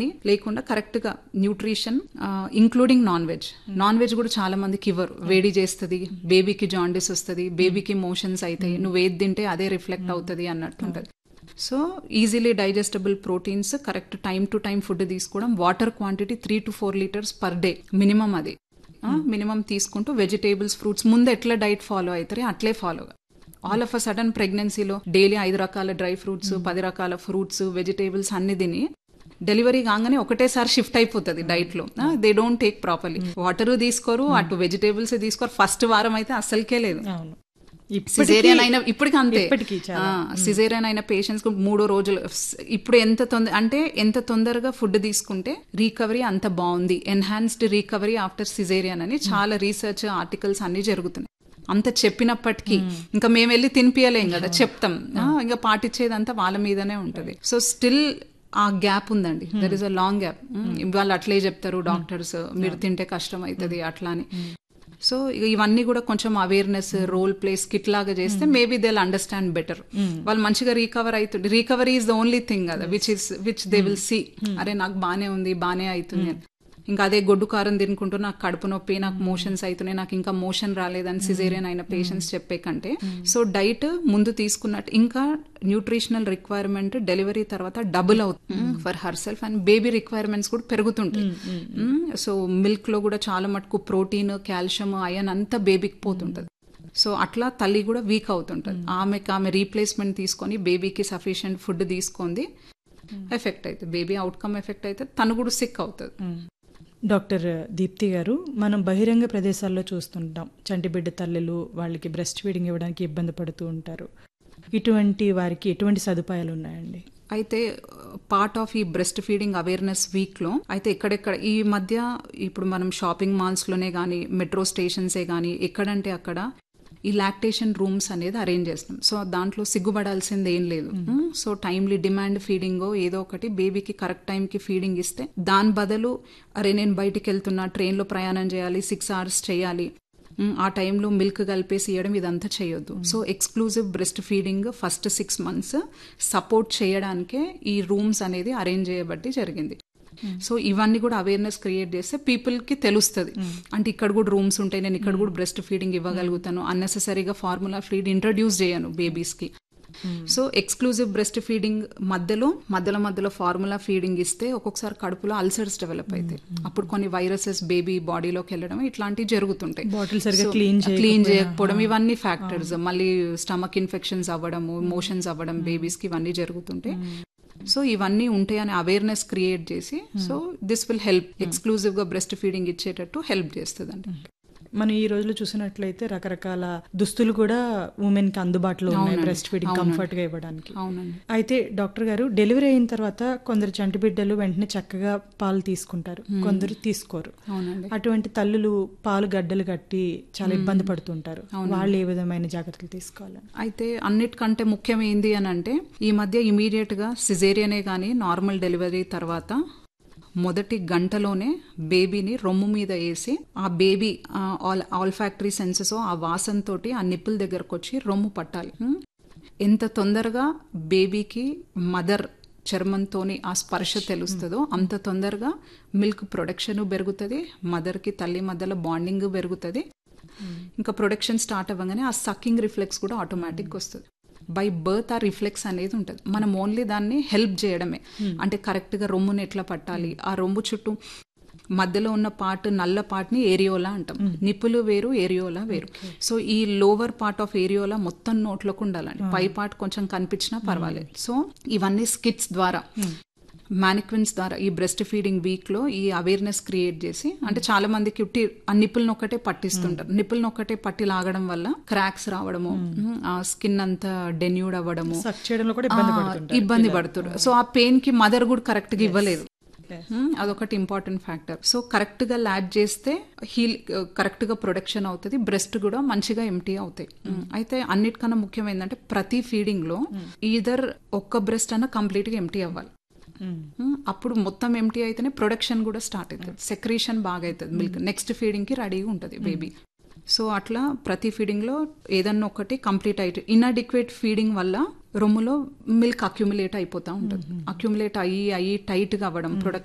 ఇవన్నీ లేకుండా కరెక్ట్ గా nutrition including non veg non veg కూడా చాలా మందికి ఇవ్వరు వేడి చేస్తుంది బేబీకి జాండిస్ వస్తుంది బేబీకి మోషన్స్ అవుతాయి నువ్వు ఏది తింటే అదే రిఫ్లెక్ట్ అవుతుంది అన్నట్టు ఉంటుంది so easily digestible proteins correct time to time food తీసుకోవడం water quantity three to four litres per day minimum అది మినిమం తీసుకుంటూ వెజిటేబుల్స్ ఫ్రూట్స్ ముందు ఎట్లా డైట్ ఫాలో అవుతారో అట్లే follow all of a sudden ప్రెగ్నెన్సీలో డైలీ ఐదు రకాల డ్రై ఫ్రూట్స్ పది రకాల ఫ్రూట్స్ వెజిటేబుల్స్ అన్ని తిని డెలివరీ కాగానే ఒకటేసారి షిఫ్ట్ అయిపోతుంది డైట్ లో they don't take properly water తీసుకోరు అటు వెజిటేబుల్స్ తీసుకోరు ఫస్ట్ వారం అయితే అస్సలకే లేదు అవును సిజేరియన్ అయిన ఇప్పటికి అంతే ఇప్పటికీ చాలా. సిజేరియన్ అయిన పేషెంట్స్ మూడో రోజులు ఇప్పుడు ఎంత తొందర అంటే ఎంత తొందరగా ఫుడ్ తీసుకుంటే రీకవరీ అంత బాగుంది ఎన్హాన్స్డ్ రీకవరీ ఆఫ్టర్ సిజేరియన్ అని చాలా రీసెర్చ్ ఆర్టికల్స్ అన్ని జరుగుతున్నాయి అంత చెప్పినప్పటికీ ఇంకా మేము వెళ్ళి తినిపియలేం కదా చెప్తాం ఆ, ఇంకా పాటించేదంతా వాళ్ళ మీదనే ఉంటది సో స్టిల్ ఆ గ్యాప్ ఉందండి there is a long gap వాళ్ళు అట్లే చెప్తారు డాక్టర్స్ మీరు తింటే కష్టం అవుతుంది అట్లా అని సో ఇవన్నీ కూడా కొంచెం అవేర్నెస్ రోల్ ప్లే స్కిట్ లాగా చేస్తే మేబీ దే అండర్స్టాండ్ బెటర్ వాళ్ళు మంచిగా రీకవర్ అవుతుంది recovery is the only thing కదా which is which they will see అరే నాకు బానే ఉంది బానే అవుతుంది అని ఇంకా అదే గొడ్డు కారం తినుకుంటూ నాకు కడుపు నొప్పి నాకు మోషన్స్ అవుతున్నాయి నాకు ఇంకా మోషన్ రాలేదని సిజేరియన్ అయిన పేషెంట్స్ చెప్పే కంటే సో డైట్ ముందు తీసుకున్నట్టు ఇంకా న్యూట్రిషనల్ రిక్వైర్మెంట్ డెలివరీ తర్వాత డబుల్ అవుతుంది for herself and baby requirements కూడా పెరుగుతుంటాయి సో మిల్క్ లో కూడా చాలా మటుకు ప్రోటీన్ కాల్షియం అయన్ అంతా బేబీకి పోతుంటది సో అట్లా తల్లి కూడా వీక్ అవుతుంటది ఆమెకి ఆమె రీప్లేస్మెంట్ తీసుకొని బేబీకి సఫిషియంట్ ఫుడ్ తీసుకుంది ఎఫెక్ట్ అవుతుంది బేబీ అవుట్కమ్ ఎఫెక్ట్ అయితే తను కూడా సిక్ అవుతుంది డాక్టర్ దీప్తి గారు మనం బహిరంగ ప్రదేశాల్లో చూస్తుంటాం చంటి బిడ్డ తల్లులు వాళ్ళకి బ్రెస్ట్ ఫీడింగ్ ఇవ్వడానికి ఇబ్బంది పడుతూ ఉంటారు ఇటువంటి వారికి ఎటువంటి సదుపాయాలు ఉన్నాయండి అయితే పార్ట్ ఆఫ్ ఈ బ్రెస్ట్ ఫీడింగ్ అవేర్నెస్ వీక్ లో అయితే ఎక్కడెక్కడ ఈ మధ్య ఇప్పుడు మనం షాపింగ్ మాల్స్ లోనే గానీ మెట్రో స్టేషన్సే గానీ ఎక్కడంటే అక్కడ ఈ లాక్టేషన్ రూమ్స్ అనేది అరేంజ్ చేస్తాం సో దాంట్లో సిగ్గుపడాల్సింది ఏం లేదు సో టైమ్లీ డిమాండ్ ఫీడింగ్ ఏదో ఒకటి బేబీకి కరెక్ట్ టైంకి ఫీడింగ్ ఇస్తే దాని బదులు అరే నేను బయటికి వెళ్తున్నా ట్రైన్లో ప్రయాణం చేయాలి సిక్స్ అవర్స్ చేయాలి మ్, ఆ టైంలో మిల్క్ కలిపేసి ఇవ్వడం ఇదంతా చేయొద్దు so exclusive breastfeeding first six months support చేయడానికే ఈ రూమ్స్ అనేది అరేంజ్ చేయబట్టి జరిగింది సో ఇవన్నీ కూడా అవేర్నెస్ క్రియేట్ చేస్తే పీపుల్ కి తెలుస్తుంది అంటే ఇక్కడ కూడా రూమ్స్ ఉంటాయి నేను ఇక్కడ కూడా బ్రెస్ట్ ఫీడింగ్ ఇవ్వగలుగుతాను అన్నెసెసరీగా ఫార్ములా ఫీడ్ ఇంట్రడ్యూస్ చేయను బేబీస్ కి సో ఎక్స్క్లూజివ్ బ్రెస్ట్ ఫీడింగ్ మధ్యలో మధ్యలో మధ్యలో ఫార్ములా ఫీడింగ్ ఇస్తే ఒక్కొక్కసారి కడుపులో అల్సర్స్ డెవలప్ అవుతాయి అప్పుడు కొన్ని వైరసెస్ బేబీ బాడీలోకి వెళ్ళడం ఇట్లాంటివి జరుగుతుంటాయి బాటిల్ సరిగ్గా clean క్లీన్ చేయకపోవడం ఇవన్నీ ఫ్యాక్టర్స్ మళ్ళీ స్టమక్ ఇన్ఫెక్షన్స్ అవ్వడము మోషన్స్ అవ్వడం బేబీస్ కి ఇవన్నీ జరుగుతుంటాయి సో ఇవన్నీ ఉంటాయని అవేర్నెస్ క్రియేట్ చేసి so this will help exclusive గా బ్రెస్ట్ ఫీడింగ్ ఇచ్చేటట్టు హెల్ప్ చేస్తుంది మనం ఈ రోజులో చూసినట్లయితే రకరకాల దుస్తులు కూడా ఉమెన్ కి అందుబాటులో ఉన్నాయి బ్రెస్ట్ ఫీడింగ్ కంఫర్ట్ గా ఇవ్వడానికి అవునండి అయితే డాక్టర్ గారు డెలివరీ అయిన తర్వాత కొందరు చంటి బిడ్డలు వెంటనే చక్కగా పాలు తీసుకుంటారు కొందరు తీసుకోరు అవునండి అటువంటి తల్లులు పాలు గడ్డలు కట్టి చాలా ఇబ్బంది పడుతుంటారు వాళ్ళు ఏ విధమైన జాగ్రత్తలు తీసుకోవాలి అయితే అన్నిటికంటే ముఖ్యం ఏంది అని అంటే ఈ మధ్య ఇమీడియట్ గా సిజేరియనే గానీ నార్మల్ డెలివరీ తర్వాత మొదటి గంటలోనే బేబీని రొమ్ము మీద వేసి ఆ baby all olfactory senses ఆ వాసనతోటి ఆ నిప్పుల దగ్గరకు వచ్చి రొమ్ము పట్టాలి ఉమ్. ఎంత తొందరగా బేబీకి మదర్ చర్మంతోని ఆ స్పర్శ తెలుస్తుందో అంత తొందరగా మిల్క్ ప్రొడక్షన్ పెరుగుతుంది మదర్కి తల్లి మధ్యలో బాండింగ్ పెరుగుతుంది ఇంకా ప్రొడక్షన్ స్టార్ట్ అవ్వగానే ఆ సక్కింగ్ రిఫ్లెక్స్ కూడా ఆటోమేటిక్ వస్తుంది బై బర్త్ ఆ రిఫ్లెక్స్ అనేది ఉంటుంది మనం ఓన్లీ దాన్ని హెల్ప్ చేయడమే అంటే కరెక్ట్ గా రొమ్ముని ఎట్లా పట్టాలి ఆ రొమ్ము చుట్టూ మధ్యలో ఉన్న పార్ట్ నల్ల పార్ట్ ని ఏరియోలా అంటాం నిప్పులు వేరు ఏరియోలా వేరు సో ఈ లోవర్ పార్ట్ ఆఫ్ ఏరియోలా మొత్తం నోట్లోకి ఉండాలండి పై పార్ట్ కొంచెం కనిపించినా పర్వాలేదు సో ఇవన్నీ స్కిట్స్ ద్వారా మానిక్విన్స్ ద్వారా ఈ బ్రెస్ట్ ఫీడింగ్ వీక్ లో ఈ అవేర్నెస్ క్రియేట్ చేసి అంటే చాలా మందికి ఉట్టి ఆ నిప్పులను ఒక్కటే పట్టిస్తుంటారు నిప్పులను ఒక్కటే పట్టి లాగడం వల్ల క్రాక్స్ రావడము ఉమ్, ఆ స్కిన్ అంతా డెన్యూడ్ అవ్వడము సక్ చేయడంలో కూడా ఇబ్బంది ఆ, పడుతుంటారు ఇబ్బంది పడుతున్నారు సో ఆ పెయిన్ కి మదర్ కూడా కరెక్ట్ గా ఇవ్వలేదు ఉమ్, అదొకటి ఇంపార్టెంట్ ఫ్యాక్టర్ సో కరెక్ట్ గా ల్యాబ్ చేస్తే హీల్ కరెక్ట్ గా ప్రొడక్షన్ అవుతుంది బ్రెస్ట్ కూడా మంచిగా ఎంటీ అవుతాయి ఉమ్, అయితే అన్నిటికన్నా ముఖ్యం ఏంటంటే ప్రతి ఫీడింగ్ లో ఈధర్ ఒక్క బ్రెస్ట్ అన్న కంప్లీట్ గా ఎంటీ అవ్వాలి మ్మ్. ఉమ్, అప్పుడు మొత్తం ఎంటీ అయితేనే ప్రొడక్షన్ కూడా స్టార్ట్ అవుతుంది సెక్రీషన్ బాగా అవుతుంది మిల్క్ నెక్స్ట్ ఫీడింగ్ కి రెడీగా ఉంటుంది బేబీ సో అట్లా ప్రతి ఫీడింగ్ లో ఏదన్నా ఒకటి కంప్లీట్ అయితే ఇన్అడిక్వేట్ ఫీడింగ్ వల్ల రొమ్ములో మిల్క్ అక్యుములేట్ అయిపోతా ఉంటుంది అక్యుములేట్ అయ్యి అయ్యి టైట్ గా అవ్వడం ప్రొడక్షన్